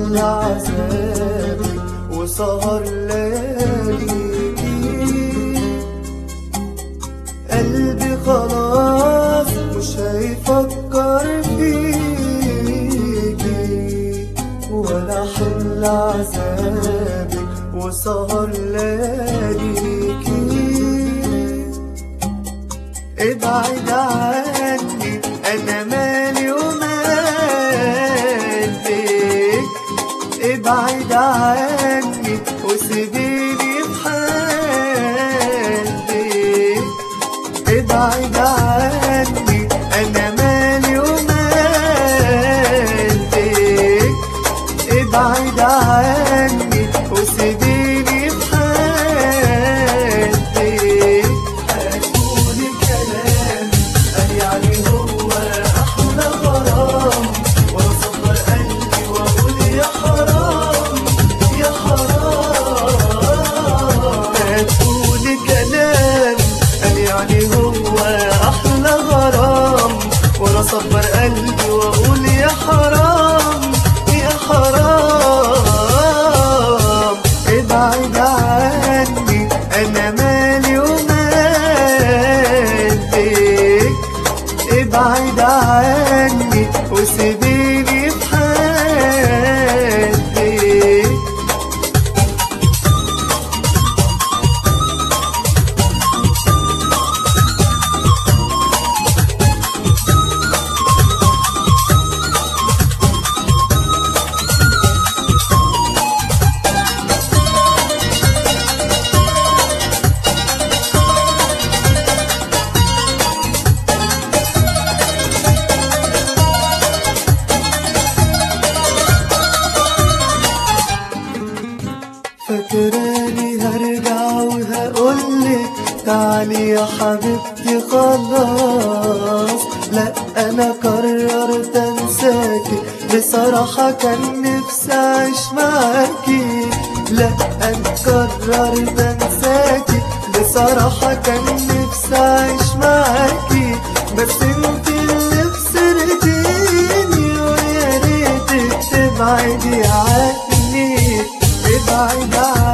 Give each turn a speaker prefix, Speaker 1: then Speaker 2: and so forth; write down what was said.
Speaker 1: حل عذابي وسهر لياليكي قلبي خلاص مش هيفكر فيكي ولا حل عذابي وسهر لياليكي ابعد عني انا مالي ومالك ابعد عني وسيبيني في حالي ابعد عني انا مالي ومالك ابعد عني وسيبيني في حالي هتقولي كلام قال يعني هو احلى غرام واصبر قلبي واقول يا حرام يا حرام هتقولي كلام قال يعني هو احلى غرام وانا اصبر قلبي واقول يا حرام يا حرام ابعد عني انا مالي ومالك ابعد عني وسيبيني في حالي فاكراني هرجع وهقولك تعالي يا حبيبتي خلاص لا انا قررت انساكي بصراحة كان نفسي اعيش معاكي لا انا قررت انساكي بصراحة كان نفسي اعيش معاكي بس انت اللي خسرتيني ويا ريتك تبعدي عني ابعد عني